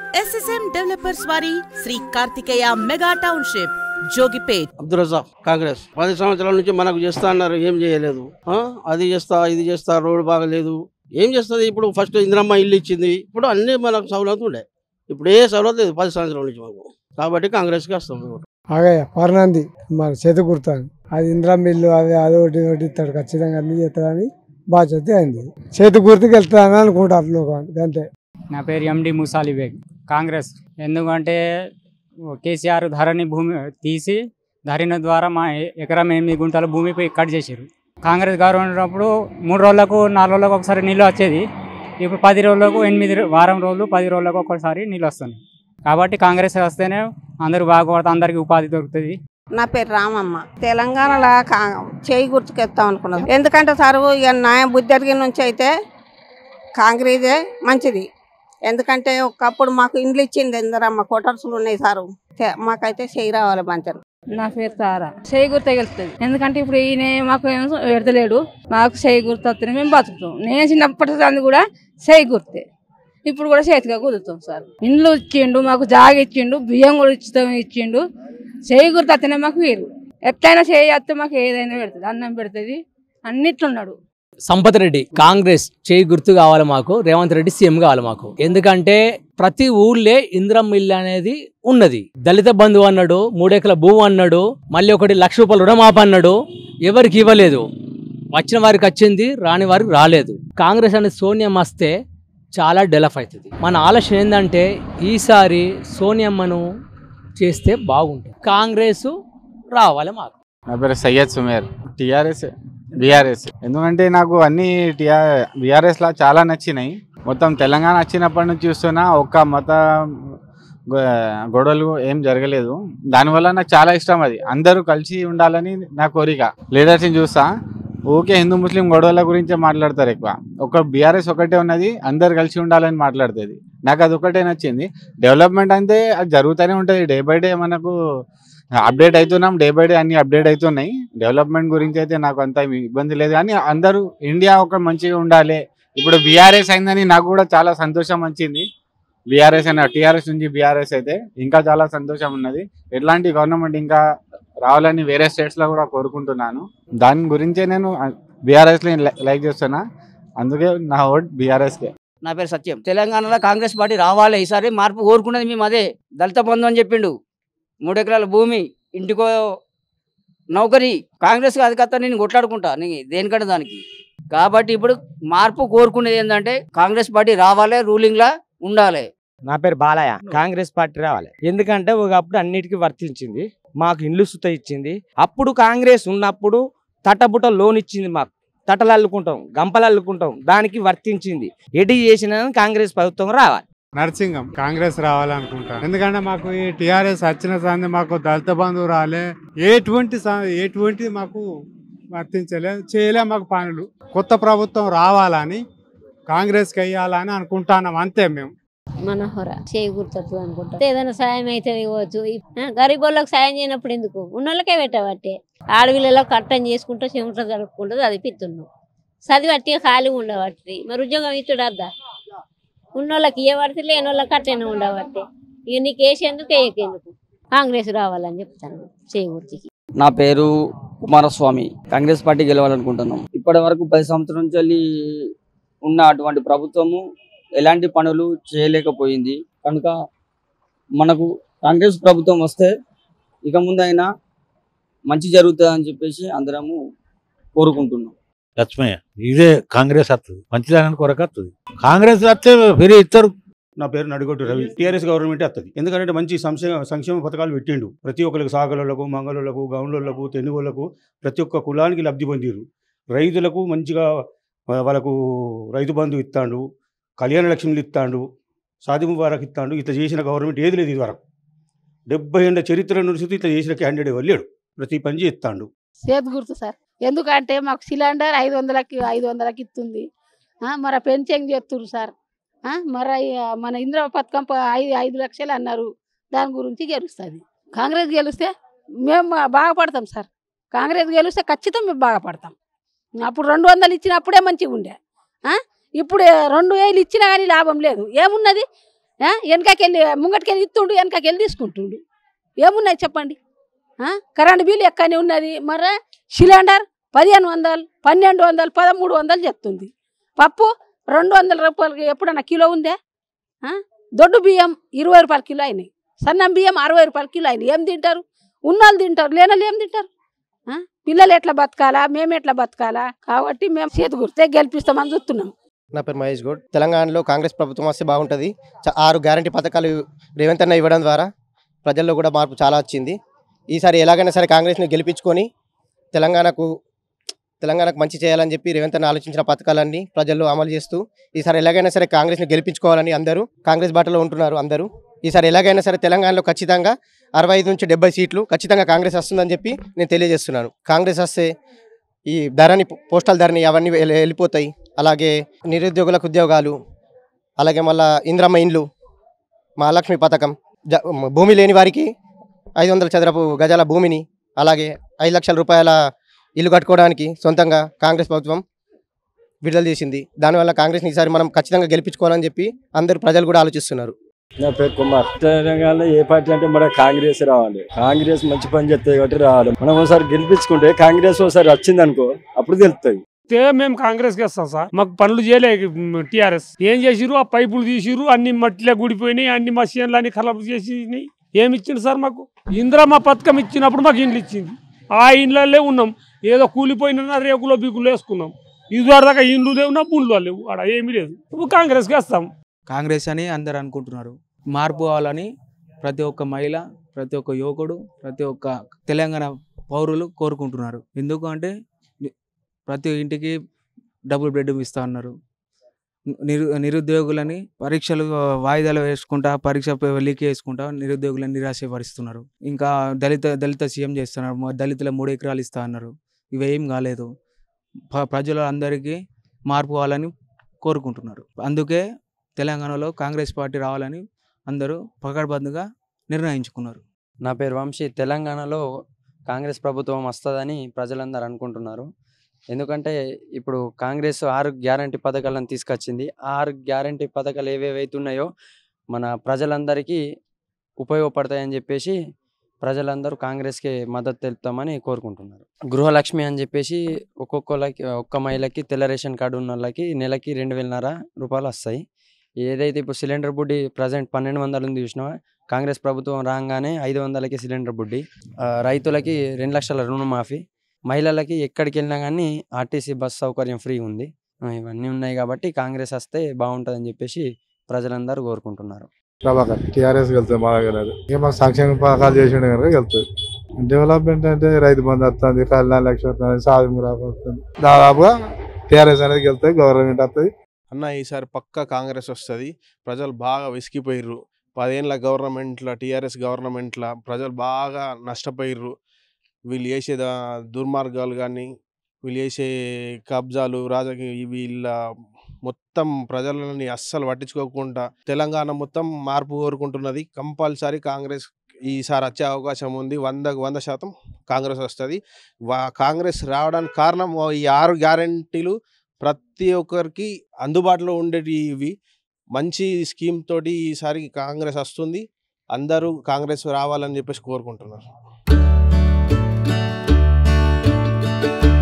SSM developers వారి Shri Karthikeya mega township Jogipet Abdul Razak Congress పది సంవత్సరాల నుంచి మనకు చేస్తా అన్నారు ఏం చేయలేదు ఆ? అది చేస్తా ఇది చేస్తా రోడ్డు బాగలేదు ఏం చేస్తుంది ఇప్పుడు ఫస్ట్ ఇందిరమ్మ ఇల్లు ఇచ్చింది ఇప్పుడు అన్నీ మనకు సౌలత్ ఉండే ఇప్పుడు ఏ సౌలత్ లేదు పది సంవత్సరాల నుంచి మాకు కాబట్టి కాంగ్రెస్కి వస్తాం మేము. అదే పర్నంది మన చేతి కుర్తాను అది ఇంద్రా మిల్లు అది అదొకటి ఒకటి ఇస్తాడు ఖచ్చితంగా అన్ని చేస్తాడని బాధ్యత అయింది చేతి గుర్తుకి వెళ్తానని అనుకుంటారు లోకం అంతే నా పేరు ఎండి ముసాలి బేగ్ కాంగ్రెస్ ఎందుకంటే కేసీఆర్ ధరణి భూమి తీసి ధరణి ద్వారా మా ఎ- ఎకరం ఎనిమిది గుంటల భూమిపై కట్ చేసారు కాంగ్రెస్ గవర్నమెంట్ ఉన్నప్పుడు మూడు రోజులకు నాలుగు రోజులకు ఒకసారి నీళ్ళు వచ్చేది ఇప్పుడు పది రోజులకు ఎనిమిది రో- వారం రోజులు పది రోజులకు ఒకసారి నీళ్ళు వస్తున్నాయి కాబట్టి కాంగ్రెస్ వస్తేనే అందరూ బాగుపడతారు అందరికీ ఉపాధి దొరుకుతుంది నా పేరు రామమ్మ తెలంగాణలో కా చేయి గుర్తుకెత్తాం అనుకున్నాం ఎందుకంటే సార్ ఇక న్యాయం బుద్ధి ఎరిగిన నుంచి అయితే కాంగ్రెసే మంచిది ఎందుకంటే ఒకప్పుడు మాకు ఇండ్లు ఇచ్చింది ఎందరమ్మ కోటర్సులు ఉన్నాయి సారు తే- మాకైతే చేయి రావాలి మంచిగా నా పేరు తారా చేయి గుర్త గెలుస్తుంది ఎందుకంటే ఇప్పుడు ఈయన మాకు ఏం పెడతలేడు మాకు చేయి గుర్తు వస్తేనే మేము బతుకుతాం నేను చిన్నప్పటి సంది కూడా చేయి గుర్తే ఇప్పుడు కూడా చేతిగా కుదురుతాం సార్ ఇండ్లు ఇచ్చిండు మాకు జాగ ఇచ్చిండు బియ్యం కూడా ఇచ్చుతాం ఇచ్చిండు చేయి గుర్తు వస్తేనే మాకు వీరు ఎట్లయినా చేయి వస్తే మాకు ఏదైనా పెడుతుంది అన్నం పెడుతుంది అన్నిట్లున్నాడు సంపత్ రెడ్డి కాంగ్రెస్ చేయి గుర్తు కావాలి మాకు రేవంత్ రెడ్డి సీఎం కావాలి మాకు ఎందుకంటే ప్రతి ఊళ్ళే ఇంద్రం మిల్ అనేది ఉన్నది దళిత బంధువు అన్నాడు మూడెకల భూమి అన్నాడు మళ్ళీ ఒకటి లక్ష రూపాయలు రుణమాప అన్నాడు ఎవరికి ఇవ్వలేదు వచ్చిన వారికి వచ్చింది రాని వారికి రాలేదు కాంగ్రెస్ అనేది సోనియం వస్తే చాలా డెవలప్ అవుతుంది మన ఆలోచన ఏంటంటే ఈసారి సోనియమ్మను చేస్తే బాగుంటుంది కాంగ్రెస్ రావాలి మాకు నా పేరు సయ్యద్ సుమేర్ టిఆర్ఎస్ బీఆర్ఎస్ ఎందుకంటే నాకు అన్ని టిఆర్ బీఆర్ఎస్లా చాలా నచ్చినాయి మొత్తం తెలంగాణ వచ్చినప్పటి నుంచి చూస్తున్నా ఒక్క మత గొ- గొడవలు ఏం జరగలేదు దానివల్ల నాకు చాలా ఇష్టం అది అందరూ కలిసి ఉండాలని నా కోరిక లీడర్స్ని చూస్తా ఊకే హిందూ ముస్లిం గొడవల గురించే మాట్లాడతారు ఎక్కువ ఒక బీఆర్ఎస్ ఒకటే ఉన్నది అందరు కలిసి ఉండాలని మాట్లాడుతుంది నాకు అది ఒకటే నచ్చింది డెవలప్మెంట్ అంటే అది జరుగుతూనే ఉంటుంది డే బై డే మనకు అప్డేట్ అవుతున్నాం డే బై డే అన్ని అప్డేట్ అవుతున్నాయి డెవలప్మెంట్ గురించి అయితే నాకు అంత ఏమీ ఇబ్బంది లేదు కానీ అందరూ ఇండియా ఒక మంచిగా ఉండాలి ఇప్పుడు బీఆర్ఎస్ అయిందని నాకు కూడా చాలా సంతోషం వచ్చింది బీఆర్ఎస్ అయినా టీఆర్ఎస్ నుంచి బీఆర్ఎస్ అయితే ఇంకా చాలా సంతోషం ఉన్నది ఎట్లాంటి గవర్నమెంట్ ఇంకా రావాలని వేరే స్టేట్స్ లో కూడా కోరుకుంటున్నాను దాని గురించే నేను బీఆర్ఎస్ లైక్ చేస్తున్నా అందుకే నా ఓట్ బీఆర్ఎస్ కే నా పేరు సత్యం తెలంగాణలో కాంగ్రెస్ పార్టీ రావాలి ఈసారి మార్పు కోరుకున్నది మేము అదే దళిత బంధు అని చెప్పిండు మూడు ఎకరాల భూమి ఇంటికో నౌకరీ కాంగ్రెస్ కాదు కదా నేను కొట్లాడుకుంటా నీ దేనికంటే దానికి కాబట్టి ఇప్పుడు మార్పు కోరుకునేది ఏంటంటే కాంగ్రెస్ పార్టీ రావాలి రూలింగ్లా ఉండాలి నా పేరు బాలయ్య కాంగ్రెస్ పార్టీ రావాలి ఎందుకంటే ఒకప్పుడు అన్నిటికీ వర్తించింది మాకు ఇల్లు సుత ఇచ్చింది అప్పుడు కాంగ్రెస్ ఉన్నప్పుడు తటబుట లోన్ ఇచ్చింది మాకు తటలు అల్లుకుంటాం గంపలు అల్లుకుంటాం దానికి వర్తించింది ఎడి చేసిన కాంగ్రెస్ ప్రభుత్వం రావాలి నర్సింగం కాంగ్రెస్ రావాలనుకుంటాను ఎందుకంటే మాకు ఈ టిఆర్ఎస్ వచ్చిన సంది మాకు దళిత బంధువు రాలే ఎటువంటి స- ఎటువంటి మాకు వర్తించలే చేయలే మాకు పనులు కొత్త ప్రభుత్వం రావాలని కాంగ్రెస్కి వెయ్యాలని అనుకుంటున్నాం అంతే మేము మనోహర చేయి గుర్తొస్తుంది అనుకుంటా ఏదైనా సాయం అయితే ఇవ్వచ్చు గరీబ్ వాళ్ళకి సాయం చేయనప్పుడు ఎందుకు ఉన్నోళ్ళకే పెట్టబట్టే ఆడపిల్లలో కట్టం చేసుకుంటూ చెమట జరుపుకుంటూ చదివిస్తున్నాం చదివి అట్టి ఖాళీ ఉండబట్టి మరి ఉద్యోగం ఇచ్చుడు అద్దా ఉన్నోళ్ళకి ఇవ్వబడితే లేని వాళ్ళకి అట్టనే ఉండబట్టే ఇక నీకు వేసేందుకు వేయకెందుకు కాంగ్రెస్ రావాలని చెప్తాను చేయి గుర్తుకి నా పేరు కుమారస్వామి కాంగ్రెస్ పార్టీ గెలవాలనుకుంటున్నాం ఇప్పటి వరకు పది సంవత్సరం నుంచి వెళ్ళి ఉన్న అటువంటి ప్రభుత్వము ఎలాంటి పనులు చేయలేకపోయింది కనుక మనకు కాంగ్రెస్ ప్రభుత్వం వస్తే ఇక ముందైనా మంచి జరుగుతుందని చెప్పేసి అందరము కోరుకుంటున్నాం లక్ష్మయ్య ఇదే కాంగ్రెస్ వస్తుంది మంచిదాని కొరకు వస్తుంది కాంగ్రెస్ వస్తే ఫిరి ఇస్తారు నా పేరు నడిగొట్టు రవి టీఆర్ఎస్ గవర్నమెంట్ వస్తుంది ఎందుకంటే మంచి సంక్షేమ సంక్షేమ పథకాలు పెట్టిండు ప్రతి ఒక్కరికి సాగలకు మంగళులకు గౌన్లకు తెనుగులకు ప్రతి ఒక్క కులానికి లబ్ధి పొందిరు రైతులకు మంచిగా వా- వాళ్ళకు రైతు బంధు ఇస్తాడు కళ్యాణ లక్ష్మిలు ఇస్తాడు సాది ముబారక్ ఇస్తాడు ఇట్లా చేసిన గవర్నమెంట్ ఏది లేదు ఇదివరకు డెబ్బై ఏళ్ళ చరిత్ర నుంచి ఇట్లా చేసిన క్యాండిడేట్ వెళ్ళాడు ప్రతి పని చేస్తాడు చేతి గుర్తు సార్ ఎందుకంటే మాకు సిలిండర్ ఐదు వందలకి ఐదు వందలకి ఇస్తుంది ఆ, మరి పెన్షన్ చేస్తున్నారు సార్ ఆ, మరి ఆ, మన ఇంద్ర పథకం ప- ఐదు ఐదు లక్షలు అన్నారు దాని గురించి గెలుస్తుంది కాంగ్రెస్ గెలిస్తే మేము బాగుపడతాం సార్ కాంగ్రెస్ గెలిస్తే ఖచ్చితంగా మేము బాగుపడతాం అప్పుడు రెండు వందలు ఇచ్చినప్పుడే మంచిగా ఉండే ఆ? ఇప్పుడు రెండు వేలు ఇచ్చినా కానీ లాభం లేదు ఏమున్నది ఆ? వెనకకెళ్ళి ముంగటికెళ్ళి ఇస్తుండు వెనకకెళ్ళి తీసుకుంటుండు ఏమున్నాయి చెప్పండి ఆ? కరెంట్ బిల్ ఎక్కనే ఉన్నది మరి సిలిండర్ పదిహేను వందలు పన్నెండు వందలు పదమూడు వందలు చెప్తుంది పప్పు రెండు వందల రూపాయలకి ఎప్పుడన్నా కిలో ఉందే ఆ? దొడ్డు బియ్యం ఇరవై రూపాయల కిలో అయినాయి సన్నం బియ్యం అరవై రూపాయల కిలో అయినాయి ఏం తింటారు ఉన్నోళ్ళు తింటారు లేనోళ్ళు ఏం తింటారు ఆ? పిల్లలు ఎట్లా బతకాలా మేము ఎట్లా బతకాలా కాబట్టి మేము చేతి గుర్తే గెలిపిస్తామని చూస్తున్నాం నా పేరు మహేష్ గౌడ్ తెలంగాణలో కాంగ్రెస్ ప్రభుత్వం వస్తే బాగుంటుంది చ- ఆరు గ్యారంటీ పథకాలు రేవంత్ అన్న ఇవ్వడం ద్వారా ప్రజల్లో కూడా మార్పు చాలా వచ్చింది ఈసారి ఎలాగైనా సరే కాంగ్రెస్ని గెలిపించుకొని తెలంగాణకు తెలంగాణకు మంచి చేయాలని చెప్పి రేవంత్ అన్న ఆలోచించిన పథకాలన్నీ ప్రజల్లో అమలు చేస్తూ ఈసారి ఎలాగైనా సరే కాంగ్రెస్ని గెలిపించుకోవాలని అందరూ కాంగ్రెస్ బాటలో ఉంటున్నారు అందరూ ఈసారి ఎలాగైనా సరే తెలంగాణలో ఖచ్చితంగా అరవై ఐదు నుంచి డెబ్బై సీట్లు ఖచ్చితంగా కాంగ్రెస్ వస్తుందని చెప్పి నేను తెలియజేస్తున్నాను కాంగ్రెస్ వస్తే ఈ ధరని పోస్టల్ ధరని అవన్నీ వెళ్ళి- వెళ్ళిపోతాయి అలాగే నిరుద్యోగులకు ఉద్యోగాలు అలాగే మళ్ళా ఇంద్రమ్మ ఇండ్లు మహాలక్ష్మి పథకం జ భూమి లేని వారికి ఐదు వందల చదరపు గజాల భూమిని అలాగే ఐదు లక్షల రూపాయల ఇల్లు కట్టుకోవడానికి సొంతంగా కాంగ్రెస్ ప్రభుత్వం విడుదల చేసింది దానివల్ల కాంగ్రెస్ని ఈసారి మనం ఖచ్చితంగా గెలిపించుకోవాలని చెప్పి అందరూ ప్రజలు కూడా ఆలోచిస్తున్నారు నా పేరు కుమార్ తెలంగాణలో ఏ పార్టీ అంటే మన కాంగ్రెస్ రావాలి కాంగ్రెస్ మంచి పని చేస్తుంది కాబట్టి రావాలి మనం ఒకసారి గెలిపించుకుంటే కాంగ్రెస్ ఒకసారి వచ్చింది అనుకో అప్పుడు తెలుస్తుంది తే మేము కాంగ్రెస్ కి వస్తాం సార్ మాకు పనులు చేయలే టిఆర్ఎస్ ఏం చేసిరు ఆ పైపులు తీసిరు అన్ని మట్టిలో గుడిపోయినాయి అన్ని మసీన్లు అన్ని ఖరాబ్ చేసినాయి ఏమి ఇచ్చిండు సార్ మాకు ఇందిరమ్మ పథకం ఇచ్చినప్పుడు మాకు ఇండ్లు ఇచ్చింది ఆ ఇండ్లల్లో ఉన్నాం ఏదో కూలిపోయిన రేకులో బీకులు వేసుకున్నాం ఇదివరకు దాకా ఇండ్లు లేవు నా బుండ్లు లేవు ఆడ ఏమీ లేదు ఇప్పుడు కాంగ్రెస్కి వస్తాం కాంగ్రెస్ అని అందరు అనుకుంటున్నారు మార్పు కావాలని ప్రతి ఒక్క మహిళ ప్రతి ఒక్క యువకుడు ప్రతి ఒక్క తెలంగాణ పౌరులు కోరుకుంటున్నారు ఎందుకు అంటే ని- ప్రతి ఇంటికి డబుల్ బెడ్ ఇస్తా అన్నారు నిరు నిరుద్యోగులని పరీక్షలు వాయిదాలు వేసుకుంటా పరీక్ష లీక్ చేసుకుంటా నిరుద్యోగులను నిరాశపరుస్తున్నారు ఇంకా దళిత దళిత సీఎం చేస్తున్నారు మ- దళితుల మూడు ఎకరాలు ఇస్తా అన్నారు ఇవేం కాలేదు ప- ప్రజలందరికీ మార్పు కావాలని కోరుకుంటున్నారు అందుకే తెలంగాణలో కాంగ్రెస్ పార్టీ రావాలని అందరూ పకడ్బందుగా నిర్ణయించుకున్నారు నా పేరు వంశీ తెలంగాణలో కాంగ్రెస్ ప్రభుత్వం వస్తుందని ప్రజలందరూ అనుకుంటున్నారు ఎందుకంటే ఇప్పుడు కాంగ్రెస్ ఆరు గ్యారంటీ పథకాలను తీసుకొచ్చింది ఆ ఆరు గ్యారంటీ పథకాలు ఏవేవైతే ఉన్నాయో మన ప్రజలందరికీ ఉపయోగపడతాయని చెప్పేసి ప్రజలందరూ కాంగ్రెస్కి మద్దతు తెలుపుతామని కోరుకుంటున్నారు గృహలక్ష్మి అని చెప్పేసి ఒక్కొక్కళ్ళకి ఒక్క మహిళకి తెల్ల రేషన్ కార్డు ఉన్న వాళ్ళకి నెలకి రెండు వేలన్నర రూపాయలు వస్తాయి ఏదైతే ఇప్పుడు సిలిండర్ బుడ్డి ప్రజెంట్ పన్నెండు వందలు ఉంది చూసినావా కాంగ్రెస్ ప్రభుత్వం రాగానే ఐదు వందలకి సిలిండర్ బుడ్డి ఆ, రైతులకి రెండు లక్షల రుణమాఫీ మహిళలకి ఎక్కడికి వెళ్ళినా కానీ ఆర్టీసీ బస్ సౌకర్యం ఫ్రీ ఉంది ఆ, ఇవన్నీ ఉన్నాయి కాబట్టి కాంగ్రెస్ వస్తే బాగుంటుందని చెప్పేసి ప్రజలందరూ కోరుకుంటున్నారు ప్రభాకర్ టీఆర్ఎస్ వెళ్తుంది మా దగ్గర అది. ఇక మాకు సంక్షేమ పథకాలు చేసిండు కనుక వెళ్తుంది డెవలప్మెంట్ అంటే రైతు బంధు వస్తుంది కళ్యాణ లక్ష్మి వస్తుంది సాధన వస్తుంది దాదాపుగా టీఆర్ఎస్ అనేది వెళ్తుంది గవర్నమెంట్ వస్తుంది అన్న ఈసారి పక్కా కాంగ్రెస్ వస్తుంది ప్రజలు బాగా విసిగిపోయిర్రు పదేళ్ళ గవర్నమెంట్ల టీఆర్ఎస్ గవర్నమెంట్ల ప్రజలు బాగా నష్టపోయిర్రు వీళ్ళు చేసే దా- దుర్మార్గాలు కానీ వీళ్ళు చేసే కబ్జాలు రాజకీయ వీళ్ళ మొత్తం ప్రజలని అస్సలు పట్టించుకోకుండా తెలంగాణ మొత్తం మార్పు కోరుకుంటున్నది కంపల్సరీ కాంగ్రెస్ ఈసారి వచ్చే అవకాశం ఉంది వందకు వంద శాతం కాంగ్రెస్ వస్తుంది వా కాంగ్రెస్ రావడానికి కారణం ఓ ఈ ఆరు గ్యారంటీలు ప్రతి ఒక్కరికి అందుబాటులో ఉండేటి ఇవి మంచి స్కీమ్ తోటి ఈసారి కాంగ్రెస్ వస్తుంది అందరూ కాంగ్రెస్ రావాలని చెప్పేసి కోరుకుంటున్నారు